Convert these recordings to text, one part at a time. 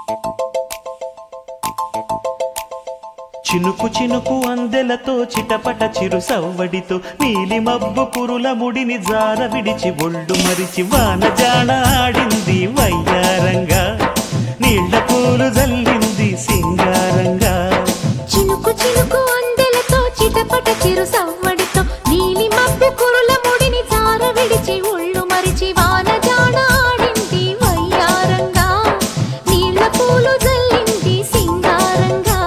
చినుకు చినుకు అందెలతో చిటపట చిరు సవ్వడితో నీలి మబ్బు కురుల ముడిని జార విడిచి ఒళ్ళు మరిచి వాన జాడ ఆడింది వయ్యారంగా నీళ్ల పూలు జల్లింది సింగారంగా చినుకు చినుకు అందెలతో చిటపట చిరు సవ్వడితో నీలి మబ్బు కురుల ముడిని జార విడిచి ఒళ్ళు మరిచి వాన జాడ ఆడింది వయ్యారంగా నీళ్ల పూలు జల్లింది సింగారంగా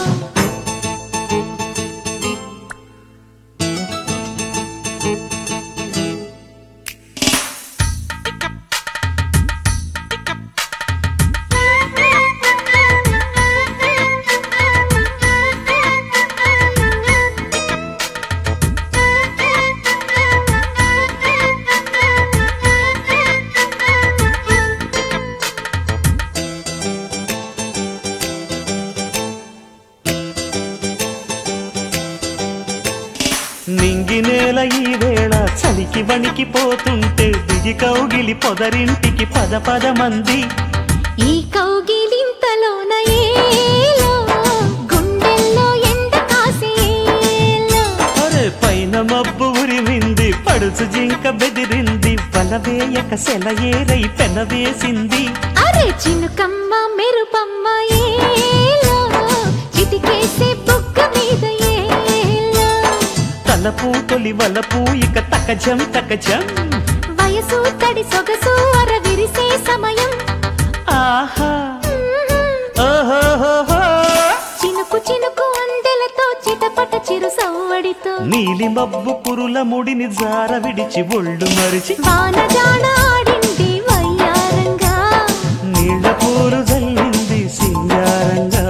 నింగి నేల ఈ వేళ చలికి వణికి పోతుంటే దిగి కౌగిలి పొదరింటికి పద పద మంది ఈ కౌగిలింతలోన ఏలో గుండెల్లో ఎండ కాసేలో అరే పైన మబ్బు ఉరిమింది పడుచు జింక బెదిరింది వలవేయక సెలయేరై పెనవేసింది అరే చినుకమ్మ మెరుపమ్మ ఏలో చిటికేసే బుగ్గ మీద ఏలో తలపు తొలి వలపు ఇక తకజం తకజం వయసు తడి సొగసు అర విరిసే సమయం ఆహా ఓహోహోహో. చినుకు చినుకు అందెలతో చిటపట చిరు సవ్వడితో నీలి మబ్బు కురుల ముడిని జార విడిచి ఒళ్ళు మరిచి వాన జాడ ఆడింది వయ్యారంగా నీళ్ల పూలు జల్లింది సింగారంగా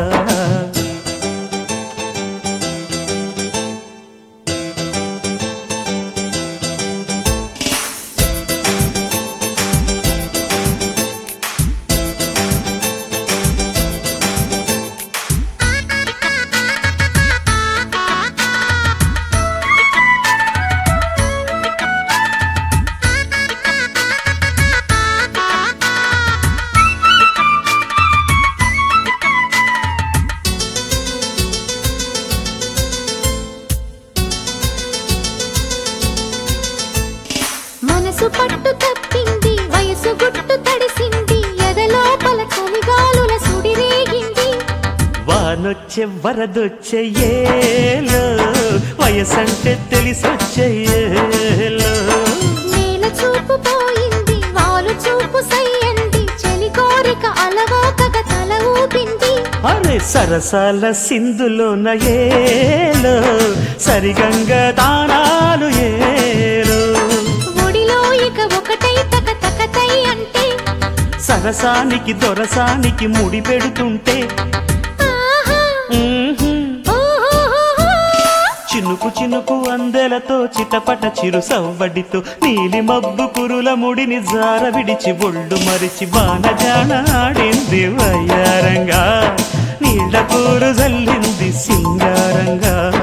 మనసు పట్టు తప్పింది వయసు గుట్టు తడిసింది ఎదలోపల చలిగాలుల సుడి రేగింది వానొచ్చే వరదొచ్చే ఏలో వయసంటే తెలిసొచ్చే ఏలో నేల చూపు పోయింది వాలు చూపు సయ్యంది చలి కోరిక అలవోకగా తల ఊపింది అరే సరసాల సింధులోన ఏలో సరిగంగ దానాలు ఏలో ఒడిలో ఇక ఒకటై తక తకతై అంటే సరసానికి దొరసానికి ముడి పెడుతుంటే ఆహా, మ్మ్హ్మ్. ఓహోహోహో. చినుకు చినుకు అందెలతో చిటపట చిరు సవ్వడితో నీలి మబ్బు కురుల ముడిని జార విడిచి ఒళ్ళు మరిచి బాణజాన ఆడింది వయ్యారంగా నీళ్ళ కూరు జల్లింది సింగారంగా